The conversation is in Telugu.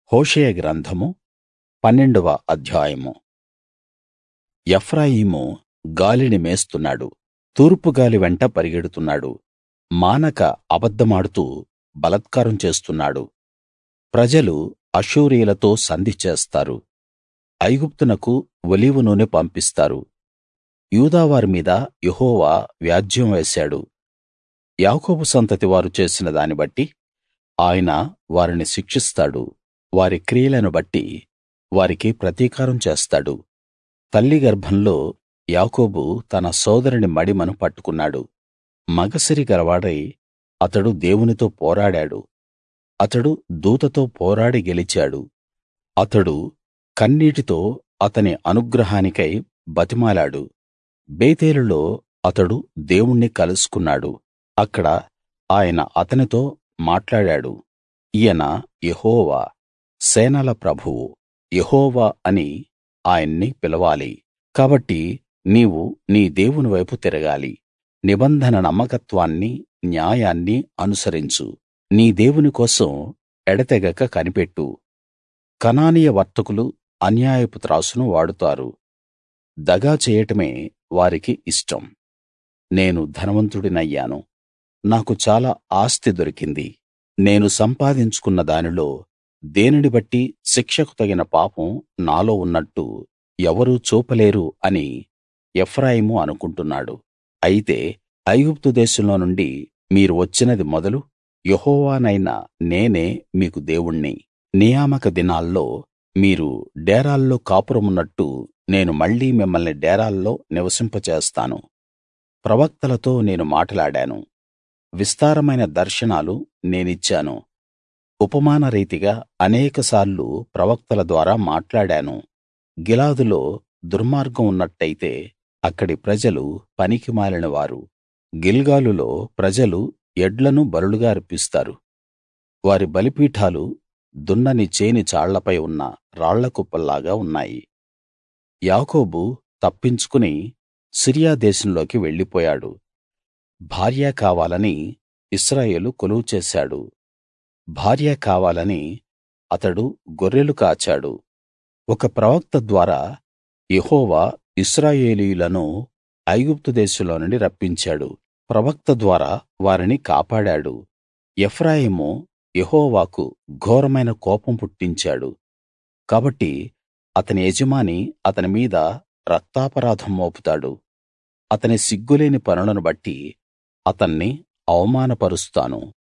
హోషేయ గ్రంథము పన్నెండవ అధ్యాయము ఎఫ్రాయిము గాలిని మేస్తున్నాడు తూర్పు గాలి వెంట పరిగెడుతున్నాడు మానక అబద్ధమాడుతూ బలాత్కారం చేస్తున్నాడు ప్రజలు అష్షూరీయులతో సంధి చేస్తారు ఐగుప్తునకు ఒలీవ నూనె పంపిస్తారు యూదావారి మీద యెహోవా వ్యాజ్యం వేశాడు యాకోబు సంతతి వారు చేసిన దాన్ని బట్టి ఆయన వారిని శిక్షిస్తాడు వారి క్రియలను బట్టి వారికి ప్రతీకారం చేస్తాడు తల్లి గర్భంలో యాకోబు తన సోదరుని మడిమను పట్టుకున్నాడు మగసిరి గలవాడై అతడు దేవునితో పోరాడాడు అతడు దూతతో పోరాడి గెలిచాడు అతడు కన్నీటితో అతని అనుగ్రహానికై బతిమాలాడు బేతేలులో అతడు దేవుణ్ణి కలుసుకున్నాడు అక్కడ ఆయన అతనితో మాట్లాడాడు ఈయన యెహోవా సేనల ప్రభువు యెహోవా అని ఆయన్ని పిలవాలి కాబట్టి నీవు నీ దేవుని వైపు తిరగాలి నిబంధన నమ్మకత్వాన్ని న్యాయాన్ని అనుసరించు నీ దేవుని కోసం ఎడతెగక కనిపెట్టు కనానీయ వర్తకులు అన్యాయపు త్రాసును వాడుతారు దగా చేయటమే వారికి ఇష్టం నేను ధనవంతుడినయ్యాను నాకు చాలా ఆస్తి దొరికింది నేను సంపాదించుకున్న దానిలో దేనిని బట్టి శిక్షకు తగిన పాపం నాలో ఉన్నట్టు ఎవరూ చూపలేరు అని ఎఫ్రాయిము అనుకుంటున్నాడు అయితే ఐగుప్తు దేశంలో నుండి మీరు వచ్చినది మొదలు యెహోవానైన నేనే మీకు దేవుణ్ణి నియామక దినాల్లో మీరు డేరాల్లో కాపురమున్నట్టు నేను మళ్ళీ మిమ్మల్ని డేరాల్లో నివసింపచేస్తాను ప్రవక్తలతో నేను మాటలాడాను విస్తారమైన దర్శనాలు నేనిచ్చాను ఉపమాన రీతిగా అనేకసార్లు ప్రవక్తల ద్వారా మాట్లాడాను గిలాదులో దుర్మార్గం ఉన్నట్టయితే అక్కడి ప్రజలు పనికిమాలిన వారు గిల్గాలులో ప్రజలు ఎడ్లను బలులుగా అర్పిస్తారు వారి బలిపీఠాలు దున్నని చేని చాళ్లపై ఉన్న రాళ్ల కుప్పల్లాగా ఉన్నాయి యాకోబు తప్పించుకుని సిరియా దేశంలోకి వెళ్ళిపోయాడు భార్య కావాలని ఇశ్రాయేలు కొలువు చేశాడు భార్య కావాలని అతడు గొర్రెలు కాచాడు ఒక ప్రవక్త ద్వారా యెహోవా ఇశ్రాయేలీయులను ఐగుప్తు దేశంలో నుండి రప్పించాడు ప్రవక్త ద్వారా వారిని కాపాడాడు ఎఫ్రాయిము యెహోవాకు ఘోరమైన కోపం పుట్టించాడు కాబట్టి అతని యజమాని అతని మీద రక్తాపరాధం మోపుతాడు అతని సిగ్గులేని పనులను బట్టి అతన్ని అవమానపరుస్తాను